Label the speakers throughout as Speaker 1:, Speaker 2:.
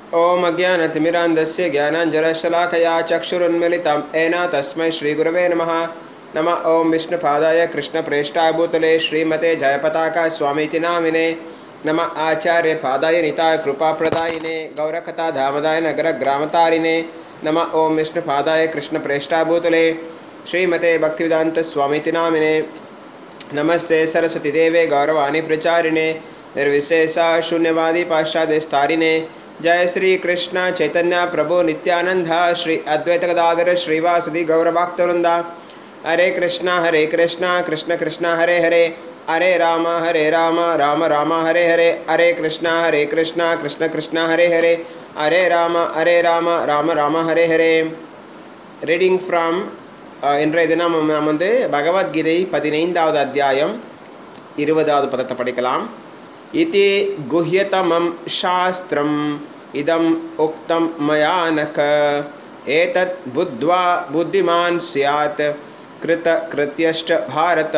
Speaker 1: ॐ अज्ञानतिमिरान्धस्य ज्ञानाञ्जलशलाकया चक्षुरुन्मिलितं येन तस्मै श्रीगुरवे नमः नम ॐ विष्णुपादाय कृष्णप्रेष्ठाय भूतले श्रीमते जयपताका स्वामीति नामिने नम आचार्यपादाय निताय कृपाप्रदायिने गौरकथा धामदाय नगरग्रामतारिणे नम ॐ विष्णुपादाय कृष्णप्रेष्ठाय भूतले श्रीमते भक्तिवेदान्तस्वामीति नामिने नमस्ते सरस्वतीदेवे गौरवाणी प्रचारिणे निर्विशेषा शून्यवादी पाश्चात्यस्तारिणे जय श्री कृष्ण चैतन्य प्रभु नित्यानंद श्री अद्वैत गदाधर श्रीवासदि गौरवाक्तवृंदा हरे कृष्णा हरे कृष्णा कृष्ण कृष्ण हरे हरे हरे राम हरे राम राम राम हरे हरे हरे कृष्णा हरे कृष्णा कृष्ण कृष्ण हरे हरे हरे राम हरे राम ராம ராம ஹரே ஹரே ரீடிங் ஃப்ரம் இன்றைய தினம் நாம் வந்து பகவத்கீதை பதினைந்தாவது அத்தியாயம் இருபதாவது பதத்தை படிக்கலாம் इति गुह्यतमं शास्त्रम् इदम् उक्तं मया नख एतत् बुद्ध्वा बुद्धिमान् स्यात् कृतकृत्यश्च भारत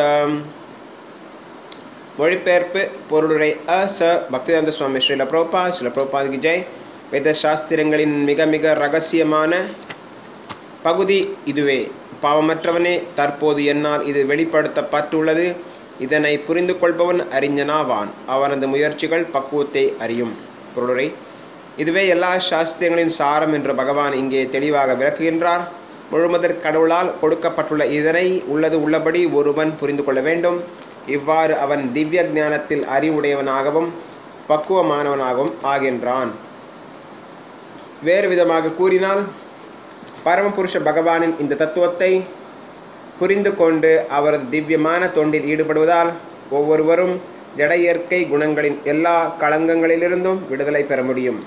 Speaker 1: மொழிபெயர்ப்பு பொருளுரை அ ச பக்திவேந்த சுவாமி ஸ்ரீல பிரபா ஸ்ரீல பிரபாதிக்கு ஜெய் வேத சாஸ்திரங்களின் மிக மிக ரகசியமான பகுதி இதுவே பாவமற்றவனே தற்போது என்னால் இது வெளிப்படுத்தப்பட்டுள்ளது இதனை புரிந்து கொள்பவன் அறிஞனாவான் அவனது முயற்சிகள் பக்குவத்தை அறியும் பொருளுரை இதுவே எல்லா சாஸ்திரங்களின் சாரம் என்று பகவான் இங்கே தெளிவாக விளக்குகின்றார் முழுமதற் கடவுளால் கொடுக்கப்பட்டுள்ள இதனை உள்ளது உள்ளபடி ஒருவன் புரிந்து கொள்ள வேண்டும் இவ்வாறு அவன் திவ்ய ஞானத்தில் அறிவுடையவனாகவும் பக்குவமானவனாகவும் ஆகின்றான் வேறு விதமாக கூறினால் பரமபுருஷ பகவானின் இந்த தத்துவத்தை புரிந்து கொண்டு அவரது திவ்யமான தொண்டில் ஈடுபடுவதால் ஒவ்வொருவரும் ஜட இயற்கை குணங்களின் எல்லா களங்கங்களிலிருந்தும் விடுதலை பெற முடியும்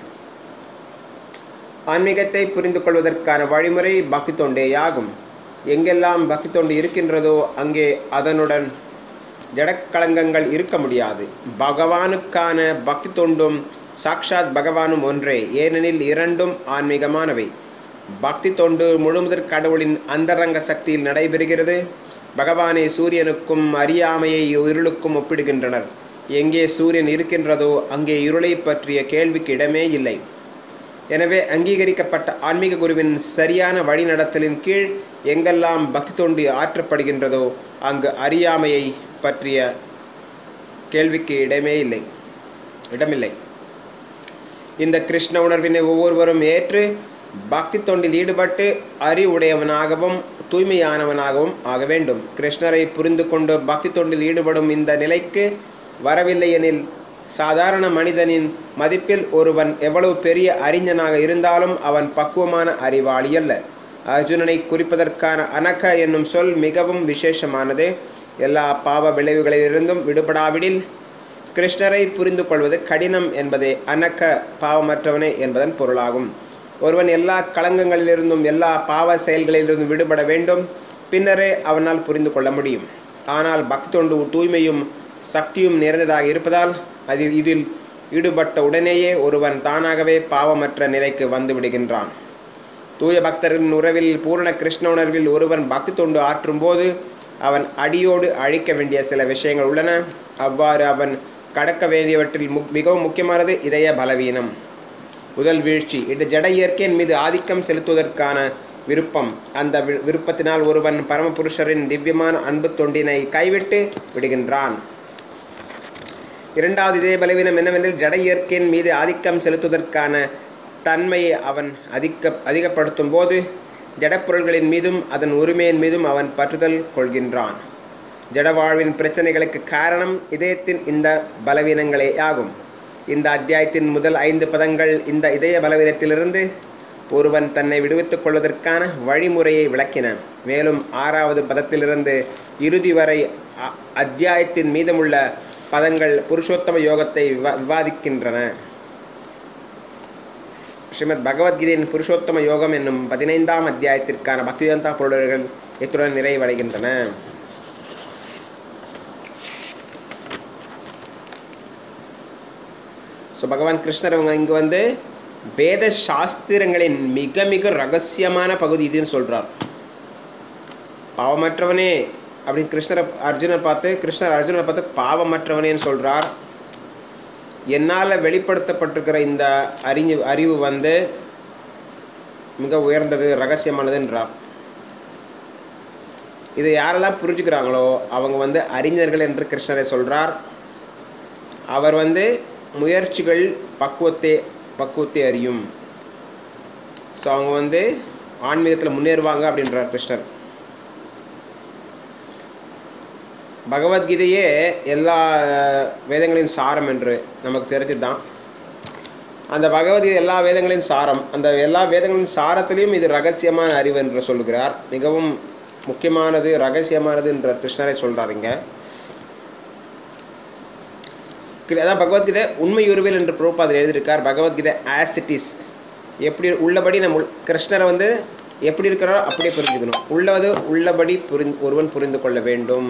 Speaker 1: ஆன்மீகத்தை புரிந்து கொள்வதற்கான வழிமுறை பக்தி தொண்டேயாகும் எங்கெல்லாம் பக்தி தொண்டு இருக்கின்றதோ அங்கே அதனுடன் ஜடக்களங்கங்கள் இருக்க முடியாது பகவானுக்கான பக்தி தொண்டும் சாக்ஷாத் பகவானும் ஒன்றே ஏனெனில் இரண்டும் ஆன்மீகமானவை பக்தி தொண்டு முழுமுதற் கடவுளின் அந்தரங்க சக்தியில் நடைபெறுகிறது பகவானை சூரியனுக்கும் அறியாமையை இருளுக்கும் ஒப்பிடுகின்றனர் எங்கே சூரியன் இருக்கின்றதோ அங்கே இருளை பற்றிய கேள்விக்கு இடமே இல்லை எனவே அங்கீகரிக்கப்பட்ட ஆன்மீக குருவின் சரியான வழிநடத்தலின் கீழ் எங்கெல்லாம் பக்தி தொண்டு ஆற்றப்படுகின்றதோ அங்கு அறியாமையை பற்றிய கேள்விக்கு இடமே இல்லை இடமில்லை இந்த கிருஷ்ண உணர்வினை ஒவ்வொருவரும் ஏற்று பக்தி தொண்டில் ஈடுபட்டு அறிவுடையவனாகவும் தூய்மையானவனாகவும் ஆக வேண்டும் கிருஷ்ணரை புரிந்து கொண்டு பக்தி தொண்டில் ஈடுபடும் இந்த நிலைக்கு வரவில்லை எனில் சாதாரண மனிதனின் மதிப்பில் ஒருவன் எவ்வளவு பெரிய அறிஞனாக இருந்தாலும் அவன் பக்குவமான அறிவாளி அல்ல அர்ஜுனனை குறிப்பதற்கான அனக என்னும் சொல் மிகவும் விசேஷமானது எல்லா பாவ விளைவுகளிலிருந்தும் விடுபடாவிடில் கிருஷ்ணரை புரிந்து கொள்வது கடினம் என்பதே அனக்க பாவமற்றவனே என்பதன் பொருளாகும் ஒருவன் எல்லா களங்கங்களிலிருந்தும் எல்லா பாவ செயல்களிலிருந்தும் விடுபட வேண்டும் பின்னரே அவனால் புரிந்து கொள்ள முடியும் ஆனால் பக்தி தொண்டு தூய்மையும் சக்தியும் நிறைந்ததாக இருப்பதால் அதில் இதில் ஈடுபட்ட உடனேயே ஒருவன் தானாகவே பாவமற்ற நிலைக்கு வந்து விடுகின்றான் தூய பக்தரின் உறவில் பூரண கிருஷ்ண உணர்வில் ஒருவன் பக்தி தொண்டு ஆற்றும் போது அவன் அடியோடு அழிக்க வேண்டிய சில விஷயங்கள் உள்ளன அவ்வாறு அவன் கடக்க வேண்டியவற்றில் மிகவும் முக்கியமானது இதய பலவீனம் முதல் வீழ்ச்சி இது ஜட இயற்கையின் மீது ஆதிக்கம் செலுத்துவதற்கான விருப்பம் அந்த விருப்பத்தினால் ஒருவன் பரமபுருஷரின் திவ்யமான அன்பு தொண்டினை கைவிட்டு விடுகின்றான் இரண்டாவது இதே பலவீனம் என்னவென்றால் ஜட இயற்கையின் மீது ஆதிக்கம் செலுத்துவதற்கான தன்மையை அவன் அதிக அதிகப்படுத்தும் போது ஜடப்பொருள்களின் மீதும் அதன் உரிமையின் மீதும் அவன் பற்றுதல் கொள்கின்றான் ஜட வாழ்வின் பிரச்சனைகளுக்கு காரணம் இதயத்தின் இந்த பலவீனங்களே ஆகும் இந்த அத்தியாயத்தின் முதல் ஐந்து பதங்கள் இந்த இதய பலவீனத்திலிருந்து ஒருவன் தன்னை விடுவித்துக் கொள்வதற்கான வழிமுறையை விளக்கின மேலும் ஆறாவது பதத்திலிருந்து இறுதி வரை அத்தியாயத்தின் மீதமுள்ள பதங்கள் புருஷோத்தம யோகத்தை விவாதிக்கின்றன ஸ்ரீமத் பகவத்கீதையின் புருஷோத்தம யோகம் என்னும் பதினைந்தாம் அத்தியாயத்திற்கான பக்திதந்தா பொருளர்கள் இத்துடன் நிறைவடைகின்றன ஸோ பகவான் கிருஷ்ணர் அவங்க இங்கே வந்து வேத சாஸ்திரங்களின் மிக மிக ரகசியமான பகுதி இதுன்னு சொல்கிறார் பாவமற்றவனே அப்படின்னு கிருஷ்ணரை அர்ஜுனர் பார்த்து கிருஷ்ணர் அர்ஜுனரை பார்த்து பாவமற்றவனேன்னு சொல்கிறார் என்னால் வெளிப்படுத்தப்பட்டிருக்கிற இந்த அறிஞ அறிவு வந்து மிக உயர்ந்தது ரகசியமானதுன்றார் இதை யாரெல்லாம் புரிஞ்சுக்கிறாங்களோ அவங்க வந்து அறிஞர்கள் என்று கிருஷ்ணரை சொல்றார் அவர் வந்து முயற்சிகள் பக்குவத்தை பக்குவத்தை அறியும் ஸோ அவங்க வந்து ஆன்மீகத்தில் முன்னேறுவாங்க அப்படின்றார் கிருஷ்ணர் பகவத்கீதையே எல்லா வேதங்களின் சாரம் என்று நமக்கு தெரிஞ்சது தான் அந்த பகவத்கீதை எல்லா வேதங்களின் சாரம் அந்த எல்லா வேதங்களின் சாரத்திலையும் இது ரகசியமான அறிவு என்று சொல்லுகிறார் மிகவும் முக்கியமானது ரகசியமானது என்ற கிருஷ்ணரை சொல்றாருங்க அதான் பகவத்கீதை உண்மை உருவில் என்று பிரபுபாதர் எழுதியிருக்கார் பகவத்கீதை ஆசிட்டிஸ் எப்படி உள்ளபடி நம்ம உள்- கிருஷ்ணரை வந்து எப்படி இருக்கிறாரோ அப்படியே புரிஞ்சுக்கணும் உள்ளது உள்ளபடி புரிந்து ஒருவன் புரிந்து கொள்ள வேண்டும்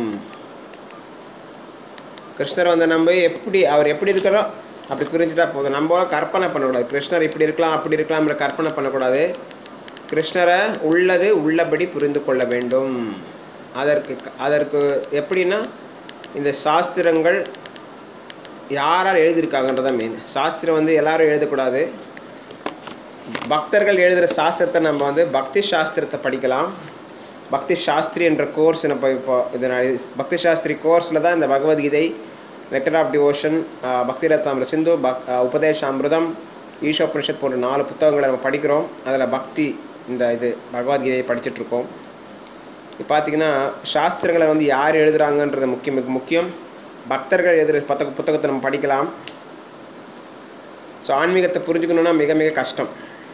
Speaker 1: கிருஷ்ணர் வந்து நம்ம எப்படி அவர் எப்படி இருக்கிறோ அப்படி புரிஞ்சுட்டா போதும் நம்ம கற்பனை பண்ணக்கூடாது கிருஷ்ணர் இப்படி இருக்கலாம் அப்படி இருக்கலாம்ன்ற கற்பனை பண்ணக்கூடாது கிருஷ்ணரை உள்ளது உள்ளபடி புரிந்து கொள்ள வேண்டும் அதற்கு அதற்கு எப்படின்னா இந்த சாஸ்திரங்கள் யாரால் எழுதியிருக்காங்கன்றதான் மெயின் சாஸ்திரம் வந்து எல்லாரும் எழுதக்கூடாது பக்தர்கள் எழுதுகிற சாஸ்திரத்தை நம்ம வந்து பக்தி சாஸ்திரத்தை படிக்கலாம் பக்தி சாஸ்திரி என்ற கோர்ஸ் நம்ம இப்போ இது நான் இது- பக்தி சாஸ்திரி கோர்ஸில் தான் இந்த பகவத்கீதை லெட்டர் ஆஃப் டிவோஷன் பக்தி ரத்தாமிர சிந்து பக் அஹ், உபதேச அமிர்தம் ஈஷோபனிஷத் போன்ற நாலு புத்தகங்களை நம்ம படிக்கிறோம் அதில் பக்தி இந்த இது பகவத்கீதையை படிச்சுட்டு இருக்கோம் இப்போ பார்த்தீங்கன்னா சாஸ்திரங்களை வந்து யார் எழுதுறாங்கன்றது முக்கியம் மிக முக்கியம் பக்தர்கள் எழுதுகிற புத்தக புத்தகத்தை நம்ம படிக்கலாம் ஸோ ஆன்மீகத்தை புரிஞ்சுக்கணுன்னா மிக மிக கஷ்டம்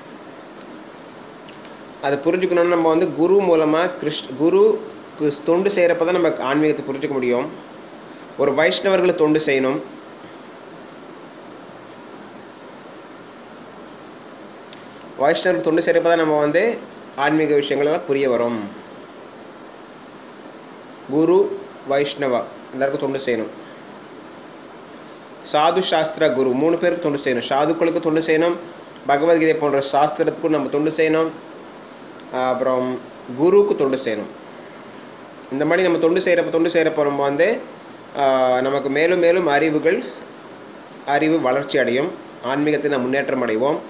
Speaker 1: அதை புரிஞ்சுக்கணும்னா நம்ம வந்து குரு மூலமாக கிருஷ் குருக்கு தொண்டு செய்கிறப்ப தான் நம்ம ஆன்மீகத்தை புரிஞ்சுக்க முடியும் ஒரு வைஷ்ணவர்களை தொண்டு செய்யணும் வைஷ்ணவர்கள் தொண்டு செய்கிறப்ப தான் நம்ம வந்து ஆன்மீக விஷயங்களெல்லாம் புரிய வரும் குரு வைஷ்ணவா எல்லாருக்கும் தொண்டு செய்யணும் சாது சாஸ்திர குரு மூணு பேருக்கு தொண்டு செய்யணும் சாதுக்களுக்கு தொண்டு செய்யணும் பகவத்கீதை போன்ற சாஸ்திரத்துக்கும் நம்ம தொண்டு செய்யணும் ஆஹ் அப்புறம் குருவுக்கு தொண்டு செய்யணும் இந்த மாதிரி நம்ம தொண்டு செய்கிறப்ப தொண்டு செய்கிறப்ப நம்ம வந்து ஆஹ் நமக்கு மேலும் மேலும் அறிவுகள் அறிவு வளர்ச்சி அடையும் ஆன்மீகத்தில் நாம் முன்னேற்றம் அடைவோம்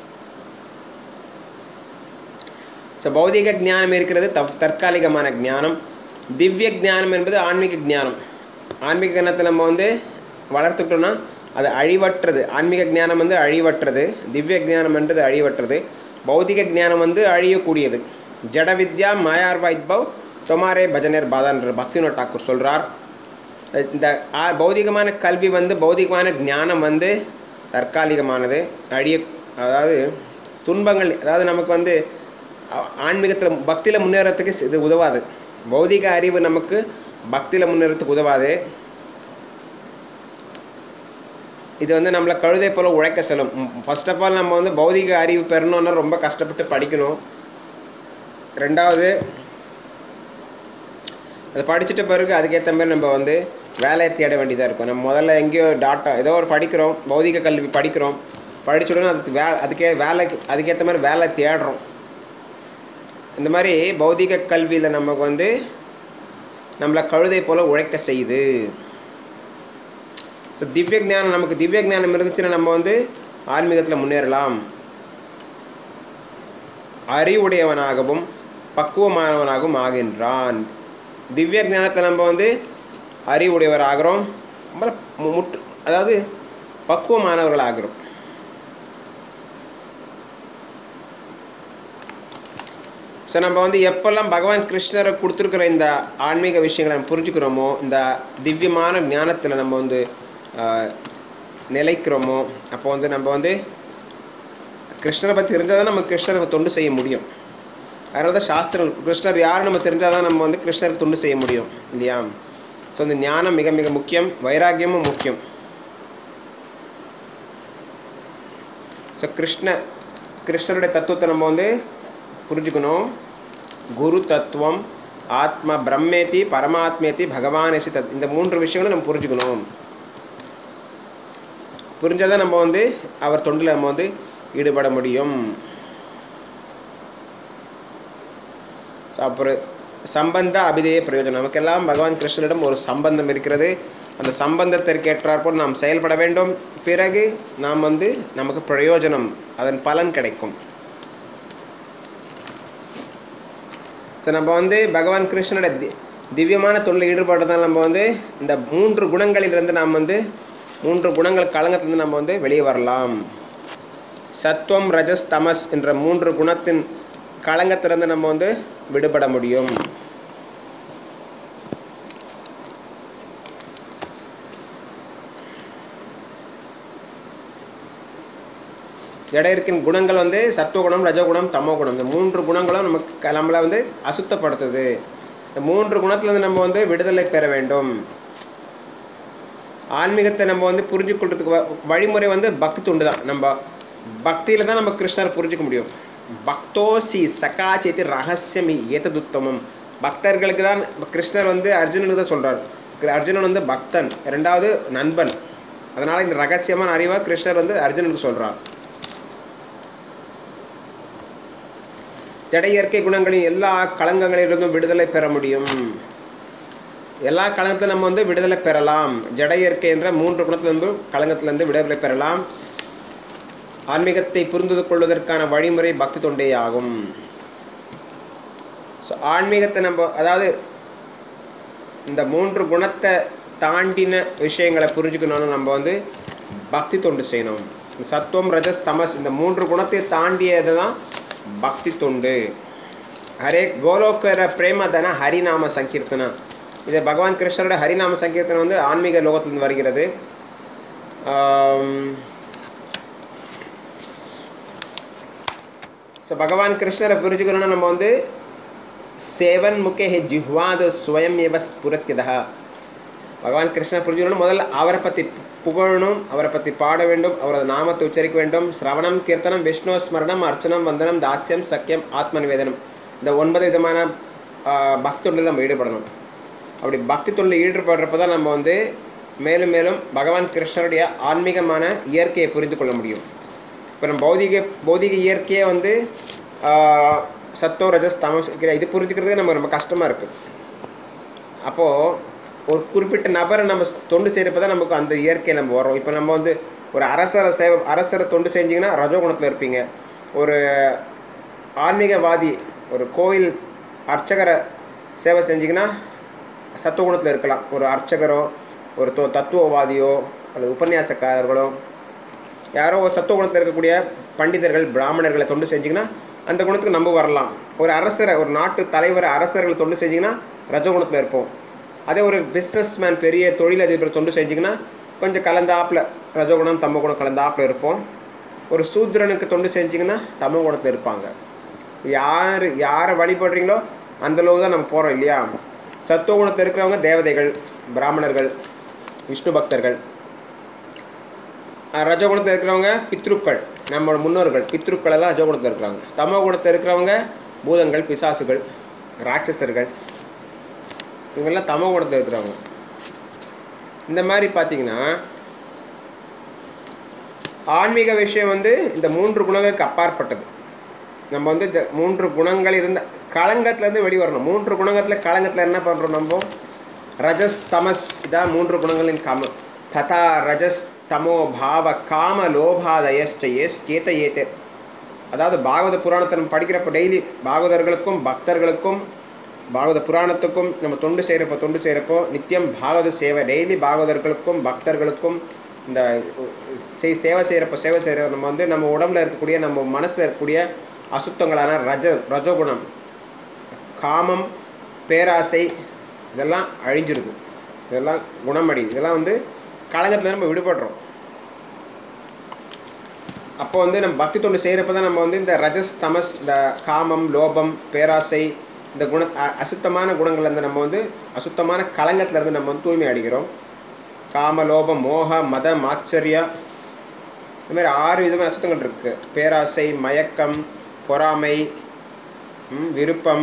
Speaker 1: ஸோ பௌதிக ஞானம் இருக்கிறது தப் தற்காலிகமான ஞானம் திவ்ய ஞானம் என்பது ஆன்மீக ஞானம் ஆன்மீக ஞானத்தை நம்ம வந்து வளர்த்துக்கிட்டோம்னா அது அழிவற்றது ஆன்மீக ஞானம் வந்து அழிவற்றது திவ்ய ஞானம் என்றது அழிவற்றது பௌதிக ஞானம் வந்து அழியக்கூடியது ஜட வித்யா மாயார் வைத்பவ் தொமாரே பஜனர் பாதான்ற பக்தினோ டாக்கூர் சொல்றார் இந்த ஆ- பௌதிகமான கல்வி வந்து பௌதிகமான ஞானம் வந்து தற்காலிகமானது அழிய அதாவது துன்பங்கள் அதாவது நமக்கு வந்து ஆன்மீகத்தில் பக்தியில் முன்னேறத்துக்கு இது உதவாது பௌதிக அறிவு நமக்கு பக்தியில் முன்னேறத்துக்கு உதவாது இது வந்து நம்மளை கழுதை போல உழைக்க செல்லும் ஃபர்ஸ்ட் ஆஃப் ஆல் நம்ம வந்து பௌதிக அறிவு பெறணும்னா ரொம்ப கஷ்டப்பட்டு படிக்கணும் ரெண்டாவது அதை படிச்சுட்ட பிறகு அதுக்கேற்ற மாதிரி நம்ம வந்து வேலையை தேட வேண்டியதாக இருக்கும் நம்ம முதல்ல எங்கேயோ டாட்டா ஏதோ ஒரு படிக்கிறோம் பௌதிக கல்வி படிக்கிறோம் படிச்ச உடனே அதுக்கு வே அதுக்கே வேலைக்கு அதுக்கேற்ற மாதிரி வேலை தேடுறோம் இந்த மாதிரி பௌதிக கல்வியில் நமக்கு வந்து நம்மளை கழுதை போல உழைக்க செய்யுது ஸோ திவ்ய ஞானம் நமக்கு திவ்ய ஞானம் இருந்துச்சுன்னா நம்ம வந்து ஆன்மீகத்தில் முன்னேறலாம் அறிவுடையவனாகவும் பக்குவமானவனாகவும் ஆகின்றான் திவ்ய ஞானத்தை நம்ம வந்து அறிவுடையவர் ஆகிறோம் ரொம்ப மு- முற்று அதாவது பக்குவமானவர்கள் ஆகிறோம் ஸோ நம்ம வந்து எப்பெல்லாம் பகவான் கிருஷ்ணரை கொடுத்துருக்குற இந்த ஆன்மீக விஷயங்களை நம்ம புரிஞ்சுக்கிறோமோ இந்த திவ்யமான ஞானத்தில் நம்ம வந்து ஆஹ், நிலைக்கிறோமோ அப்போ வந்து நம்ம வந்து கிருஷ்ணரை பற்றி தெரிஞ்சால் தான் நம்ம கிருஷ்ணருக்கு தொண்டு செய்ய முடியும் அதனால தான் சாஸ்திரம் கிருஷ்ணர் யார் நம்ம தெரிஞ்சால் தான் நம்ம வந்து கிருஷ்ணருக்கு தொண்டு செய்ய முடியும் இல்லையா ஸோ இந்த ஞானம் மிக மிக முக்கியம் வைராக்கியமும் முக்கியம் ஸோ கிருஷ்ண கிருஷ்ணருடைய தத்துவத்தை நம்ம வந்து புரிஞ்சுக்கணும் குரு தத்துவம் ஆத்மா பிரம்மேதி பரமாத்மேதி பகவானேசி தத் இந்த மூன்று விஷயங்களும் நம்ம புரிஞ்சுக்கணும் புரிஞ்சாதான் நம்ம வந்து அவர் தொண்டில் நம்ம வந்து ஈடுபட முடியும் So, அப்புறம் சம்பந்த அபிதேய பிரயோஜனம் நமக்கெல்லாம் பகவான் கிருஷ்ணனிடம் ஒரு சம்பந்தம் இருக்கிறது அந்த சம்பந்தத்திற்கு ஏற்றாற்போல் நாம் செயல்பட வேண்டும் பிறகு நாம் வந்து நமக்கு பிரயோஜனம் அதன் பலன் கிடைக்கும் ஸோ நம்ம வந்து பகவான் கிருஷ்ணனோட தி திவ்யமான தொழில் ஈடுபாடுதான் நம்ம வந்து இந்த மூன்று குணங்களிலிருந்து நாம் வந்து மூன்று குணங்கள் களங்கத்திலிருந்து நம்ம வந்து வெளியே வரலாம் சத்வம் ரஜஸ் தமஸ் என்ற மூன்று குணத்தின் களங்கத்திலிருந்து நம்ம வந்து விடுபட முடியும் இடம் இருக்கின்ற குணங்கள் வந்து சத்துவகுணம் ரஜகுணம் தமோகுணம் இந்த மூன்று குணங்களும் நமக்கு க- நம்மளை வந்து அசுத்தப்படுத்துது இந்த மூன்று குணத்துலேருந்து நம்ம வந்து விடுதலை பெற வேண்டும் ஆன்மீகத்தை நம்ம வந்து புரிஞ்சு கொள்றதுக்கு வ- வழிமுறை வந்து பக்தி துண்டு தான் நம்ம பக்தியில் தான் நம்ம கிருஷ்ணரை புரிஞ்சுக்க முடியும் பக்தோசி சகாச்சேத்தி ரகசியம் ஏத்ததுத்தமம் பக்தர்களுக்கு தான் கிருஷ்ணர் வந்து அர்ஜுனனுக்கு தான் சொல்றார் அர்ஜுனன் வந்து பக்தன் ரெண்டாவது நண்பன் அதனால இந்த ரகசியமான அறிவை கிருஷ்ணர் வந்து அர்ஜுனனுக்கு சொல்றார் ஜட இயற்கை குணங்களின் எல்லா களங்கங்களிலிருந்தும் விடுதலை பெற முடியும் எல்லா களங்கத்திலும் நம்ம வந்து விடுதலை பெறலாம் ஜட இயற்கை என்ற மூன்று குணத்திலிருந்து களங்கத்திலிருந்து விடுதலை பெறலாம் ஆன்மீகத்தை புரிந்து கொள்வதற்கான வழிமுறை பக்தி தொண்டே ஆகும் ஸோ ஆன்மீகத்தை நம்ம அதாவது இந்த மூன்று குணத்தை தாண்டின விஷயங்களை புரிஞ்சுக்கணும்னு நம்ம வந்து பக்தி தொண்டு செய்யணும் இந்த சத்துவம் ரஜஸ் தமஸ் இந்த மூன்று குணத்தை தாண்டியது தான் பக்தி தொண்டு ஹரே கோலோக்கர பிரேமதன ஹரிநாம சங்கீர்த்தனா இது பகவான் கிருஷ்ணரோட ஹரிநாம சங்கீர்த்தனம் வந்து ஆன்மீக லோகத்திலிருந்து வருகிறது ஸோ பகவான் கிருஷ்ணரை புரிஞ்சுக்கணும்னா நம்ம வந்து சேவன் முகே ஜிஹ்வாது ஸ்வயம் எவ ஸ்புரத்தியதா பகவான் கிருஷ்ணர் புரிஞ்சுக்கணும் முதல்ல அவரை பற்றி புகழணும் அவரை பற்றி பாட வேண்டும் அவரது நாமத்தை உச்சரிக்க வேண்டும் சிரவணம் கீர்த்தனம் விஷ்ணு ஸ்மரணம் அர்ச்சனம் வந்தனம் தாஸ்யம் சக்கியம் ஆத்ம நிவேதனம் இந்த ஒன்பது விதமான ஆஹ், பக்தி தொண்டில் நம்ம ஈடுபடணும் அப்படி பக்தி தொண்டில் ஈடுபடுறப்ப தான் நம்ம வந்து மேலும் மேலும் பகவான் கிருஷ்ணருடைய ஆன்மீகமான இயற்கையை புரிந்து கொள்ள முடியும் இப்போ நம்ம பௌதிக பௌதிக இயற்கையே வந்து ஆஹ், சத்தோ ரஜஸ் தமஸ் இது புரிஞ்சுக்கிறதுக்கு நம்ம ரொம்ப கஷ்டமாக இருக்குது அப்போது ஒரு குறிப்பிட்ட நபரை நம்ம ஸ்- தொண்டு செய்கிறப்ப தான் நமக்கு அந்த இயற்கை நம்ம வரும் இப்போ நம்ம வந்து ஒரு அரசரை சேவை அரசரை தொண்டு செஞ்சீங்கன்னா ரஜோகுணத்தில் இருப்பீங்க ஒரு ஆன்மீகவாதி ஒரு கோயில் அர்ச்சகரை சேவை செஞ்சீங்கன்னா சத்துவகுணத்தில் இருக்கலாம் ஒரு அர்ச்சகரோ ஒரு தொ தத்துவவாதியோ அல்லது உபன்யாசக்காரர்களோ யாரோ ஒரு சத்துவ குணத்தில் இருக்கக்கூடிய பண்டிதர்கள் பிராமணர்களை தொண்டு செஞ்சீங்கன்னா அந்த குணத்துக்கு நம்ம வரலாம் ஒரு அரசரை ஒரு நாட்டு தலைவர் அரசர்களை தொண்டு செஞ்சீங்கன்னா ரஜகுணத்தில் இருப்போம் அதே ஒரு பிஸ்னஸ்மேன் பெரிய தொழிலதிபர் தொண்டு செஞ்சீங்கன்னா கொஞ்சம் கலந்தாப்புல ரஜகுணம் தமோ குணம் கலந்தாப்புல இருப்போம் ஒரு சூத்ரனுக்கு தொண்டு செஞ்சீங்கன்னா தமோ குணத்தில் இருப்பாங்க யார் யாரை வழிபடுறீங்களோ அந்த அளவு தான் நம்ம போகிறோம் இல்லையா சத்துவ குணத்தில் இருக்கிறவங்க தேவதைகள் பிராமணர்கள் விஷ்ணு பக்தர்கள் அஹ் ரஜகுணத்தில் இருக்கிறவங்க பித்ருக்கள் நம்மளோட முன்னோர்கள் பித்ருக்கள் எல்லாம் ரஜகுணத்தில் இருக்கிறாங்க தமோ குணத்தில் இருக்கிறவங்க பூதங்கள் பிசாசுகள் ராட்சசர்கள் இவங்கெல்லாம் தமோ குணத்தில் இருக்கிறவங்க இந்த மாதிரி பார்த்தீங்கன்னா ஆன்மீக விஷயம் வந்து இந்த மூன்று குணங்களுக்கு அப்பாற்பட்டது நம்ம வந்து இந்த மூன்று குணங்கள் இருந்த களங்கத்துலேருந்து வெளி வரணும் மூன்று குணங்கத்தில் களங்கத்தில் என்ன பண்ணுறோம் நம்ம ரஜஸ் தமஸ் இதான் மூன்று குணங்களின் காம ததா ரஜஸ் தமோ பாவ காம லோபாதயஸ்ட எஸ் சேத்த ஏத்தே அதாவது பாகவத புராணத்தை நம்ம படிக்கிறப்ப டெய்லி பாகவதர்களுக்கும் பக்தர்களுக்கும் பாகவத புராணத்துக்கும் நம்ம தொண்டு செய்கிறப்போ தொண்டு செய்கிறப்போ நித்தியம் பாகவத சேவை டெய்லி பாகவதர்களுக்கும் பக்தர்களுக்கும் இந்த செய் சேவை செய்கிறப்ப சேவை செய்கிற நம்ம வந்து நம்ம உடம்புல இருக்கக்கூடிய நம்ம மனசில் இருக்கக்கூடிய அசுத்தங்களான ரஜ ரஜோகுணம் காமம் பேராசை இதெல்லாம் அழிஞ்சிருது இதெல்லாம் குணமடி இதெல்லாம் வந்து களங்கத்தில் நம்ம விடுபடுறோம் அப்போ வந்து நம்ம பக்தி தொண்டு செய்கிறப்ப தான் நம்ம வந்து இந்த ரஜஸ் தமஸ் இந்த காமம் லோபம் பேராசை இந்த குண அ- அசுத்தமான குணங்கள்ல இருந்து நம்ம வந்து அசுத்தமான களங்கத்துல இருந்து நம்ம வந்து தூய்மை அடைகிறோம் காம லோபம் மோக மதம் ஆச்சரியா இந்த மாதிரி ஆறு விதமான அசுத்தங்கள் இருக்கு பேராசை மயக்கம் பொறாமை ம், விருப்பம்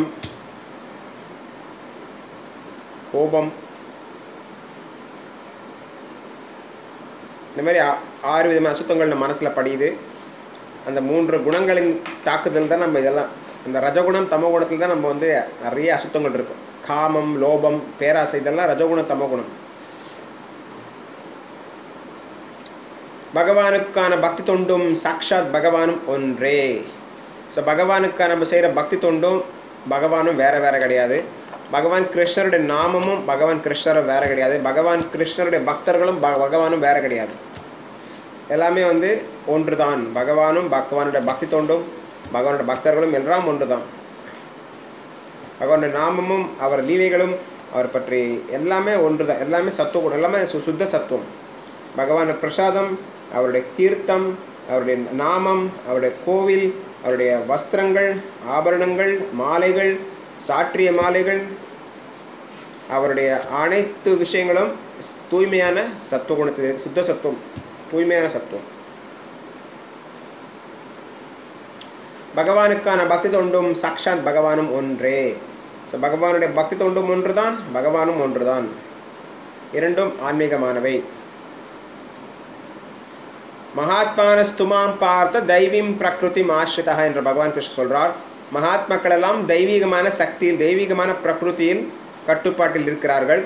Speaker 1: கோபம் இந்த மாதிரி ஆ- ஆறு விதமான அசுத்தங்கள் நம்ம மனசில் படியுது அந்த மூன்று குணங்களின் தாக்குதல் தான் நம்ம இதெல்லாம் இந்த ரஜகுணம் தமோகுணத்தில் தான் நம்ம வந்து நிறைய அசுத்தங்கள் இருக்கும் காமம் லோபம் பேராசை இதெல்லாம் ரஜகுணம் தமோகுணம் பகவானுக்கான பக்தி தொண்டும் சாக்ஷாத் பகவானும் ஒன்றே ஸோ பகவானுக்காக நம்ம செய்கிற பக்தி தொண்டும் பகவானும் வேற வேற கிடையாது பகவான் கிருஷ்ணருடைய நாமமும் பகவான் கிருஷ்ணரும் வேற கிடையாது பகவான் கிருஷ்ணருடைய பக்தர்களும் பக- பகவானும் வேற கிடையாது எல்லாமே வந்து ஒன்றுதான் பகவானும் பகவானுடைய பக்தி தொண்டும் பகவானுடைய பக்தர்களும் எல்லாம் ஒன்றுதான் பகவானுடைய நாமமும் அவர் லீலைகளும் அவர் பற்றி எல்லாமே ஒன்றுதான் எல்லாமே சத்துவம் கூட எல்லாமே சு- சுத்த சத்துவம் பகவானுடைய பிரசாதம் அவருடைய தீர்த்தம் அவருடைய நாமம் அவருடைய கோவில் அவருடைய வஸ்திரங்கள் ஆபரணங்கள் மாலைகள் சாற்றிய மாலைகள் அவருடைய அனைத்து விஷயங்களும் ஸ்- தூய்மையான சத்துவ குணத்தில் சுத்த சத்துவம் தூய்மையான சத்துவம் பகவானுக்கான பக்தி தொண்டும் சாக்ஷாத் பகவானும் ஒன்றே ஸோ பகவானுடைய பக்தி தொண்டும் ஒன்றுதான் பகவானும் ஒன்றுதான் இரண்டும் ஆன்மீகமானவை மகாத்மான ஸ்துமாம் பார்த்த தெய்வீம் பிரகிருதிம் ஆசிரிதா என்று பகவான் கிருஷ்ணர் சொல்றார் மகாத்மாக்கள் எல்லாம் தெய்வீகமான சக்தியில் தெய்வீகமான பிரகிருதியில் கட்டுப்பாட்டில் இருக்கிறார்கள்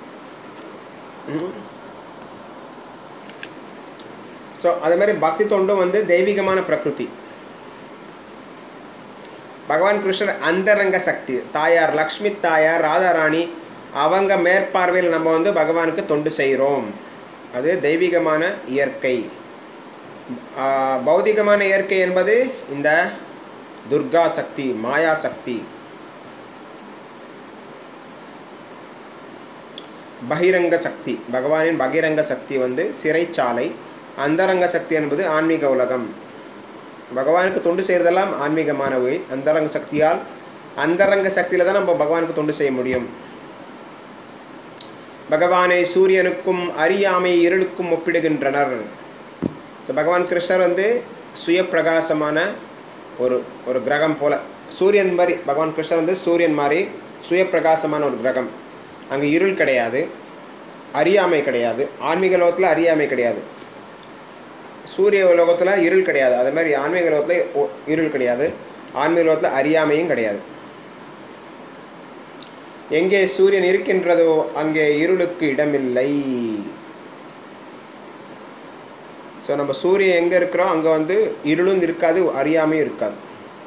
Speaker 1: ஸோ அதே மாதிரி பக்தி தொண்டும் வந்து தெய்வீகமான பிரகிருதி பகவான் கிருஷ்ணர் அந்தரங்க சக்தி தாயார் லக்ஷ்மி தாயார் ராதாராணி அவங்க மேற்பார்வையில் நம்ம வந்து பகவானுக்கு தொண்டு செய்கிறோம் அது தெய்வீகமான இயற்கை ஆஹ் பௌதிகமான இயற்கை என்பது இந்த துர்கா சக்தி மாயா சக்தி பகிரங்க சக்தி பகவானின் பகிரங்க சக்தி வந்து சிறைச்சாலை அந்தரங்க சக்தி என்பது ஆன்மீக உலகம் பகவானுக்கு தொண்டு செய்கிறதெல்லாம் ஆன்மீகமானவை அந்தரங்க சக்தியால் அந்தரங்க சக்தியில தான் நம்ம பகவானுக்கு தொண்டு செய்ய முடியும் பகவானை சூரியனுக்கும் அறியாமை இருளுக்கும் ஒப்பிடுகின்றனர் ஸோ பகவான் கிருஷ்ணர் வந்து சுய பிரகாசமான ஒரு ஒரு கிரகம் போல சூரியன் மாதிரி பகவான் கிருஷ்ணர் வந்து சூரியன் மாதிரி சுய பிரகாசமான ஒரு கிரகம் அங்கே இருள் கிடையாது அறியாமை கிடையாது ஆன்மீக லோகத்தில் அறியாமை கிடையாது சூரிய லோகத்தில் இருள் கிடையாது அதே மாதிரி ஆன்மீக லோகத்தில் ஒ- இருள் கிடையாது ஆன்மீக லோகத்தில் அறியாமையும் கிடையாது எங்கே சூரியன் இருக்கின்றதோ அங்கே இருளுக்கு இடமில்லை ஸோ நம்ம சூரியன் எங்கே இருக்கிறோம் அங்கே வந்து இருளும் இருக்காது அறியாமையும் இருக்காது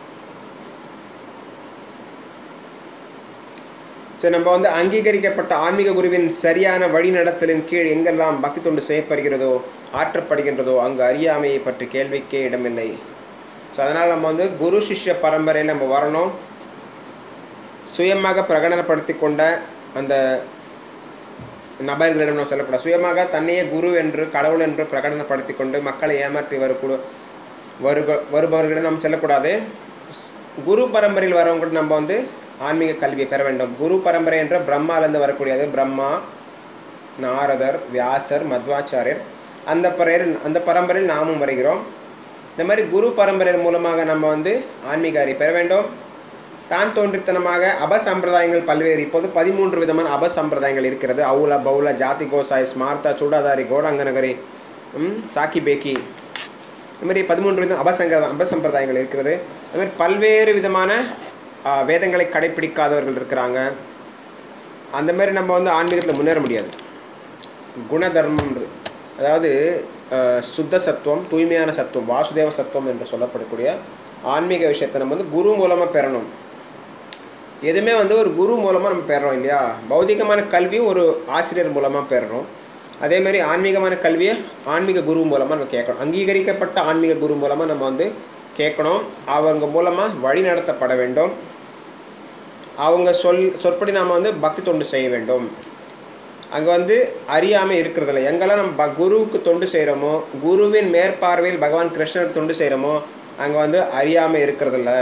Speaker 1: ஸோ நம்ம வந்து அங்கீகரிக்கப்பட்ட ஆன்மீக குருவின் சரியான வழிநடத்தலின் கீழ் எங்கெல்லாம் பக்தி தொண்டு செய்யப்படுகிறதோ ஆற்றப்படுகின்றதோ அங்கு அறியாமையை பற்றி கேள்விக்கே இடமில்லை ஸோ அதனால் நம்ம வந்து குரு சிஷ்ய பரம்பரையில் நம்ம வரணும் சுயமாக பிரகடனப்படுத்தி கொண்ட அந்த நபர்களிடம் நம்ம சொல்லக்கூடாது சுயமாக தன்னையே குரு என்று கடவுள் என்று பிரகடனப்படுத்தி கொண்டு மக்களை ஏமாற்றி வரக்கூட வருக வருபவர்களிடம் நாம் செல்லக்கூடாது ஸ்- குரு பரம்பரையில் வரவங்க கூட நம்ம வந்து ஆன்மீக கல்வியை பெற வேண்டும் குரு பரம்பரை என்ற பிரம்மாலேருந்து வரக்கூடியது பிரம்மா நாரதர் வியாசர் மத்வாச்சாரியர் அந்த பரையர் அந்த பரம்பரையில் நாமும் வருகிறோம் இந்த மாதிரி குரு பரம்பரையின் மூலமாக நம்ம வந்து ஆன்மீக அறிவை பெற வேண்டும் தான் தோன்றித்தனமாக அபசம்பிரதாயங்கள் பல்வேறு இப்போது பதிமூன்று விதமான அபசம்பிரதாயங்கள் இருக்கிறது அவுல பவுல ஜாதி கோசாய் ஸ்மார்த்தா சூடாதாரி கோடாங்கநகரி ம், சாக்கி பேக்கி இந்த மாதிரி பதிமூன்று விதம் அபசங்க அபசம்பிரதாயங்கள் இருக்கிறது அது மாதிரி பல்வேறு விதமான ஆ, வேதங்களை கடைப்பிடிக்காதவர்கள் இருக்கிறாங்க அந்த மாதிரி நம்ம வந்து ஆன்மீகத்தில் முன்னேற முடியாது குணதர்மம் அதாவது அஹ், சுத்த சத்துவம் தூய்மையான சத்துவம் வாசுதேவ சத்துவம் என்று சொல்லப்படக்கூடிய ஆன்மீக விஷயத்தை நம்ம வந்து குரு மூலமாக பெறணும் எதுவுமே வந்து ஒரு குரு மூலமாக நம்ம பெறுறோம் இல்லையா பௌதிகமான கல்வியும் ஒரு ஆசிரியர் மூலமாக பெறுறோம் அதே மாதிரி ஆன்மீகமான கல்வியை ஆன்மீக குரு மூலமாக நம்ம கேட்கணும் அங்கீகரிக்கப்பட்ட ஆன்மீக குரு மூலமாக நம்ம வந்து கேட்கணும் அவங்க மூலமாக வழி நடத்தப்பட வேண்டும் அவங்க சொல் சொற்படி நாம் வந்து பக்தி தொண்டு செய்ய வேண்டும் அங்கே வந்து அறியாமை இருக்கிறதில்ல எங்கெல்லாம் நம்ம ப- குருவுக்கு தொண்டு செய்கிறோமோ குருவின் மேற்பார்வையில் பகவான் கிருஷ்ணருக்கு தொண்டு செய்கிறோமோ அங்கே வந்து அறியாமை இருக்கிறதில்ல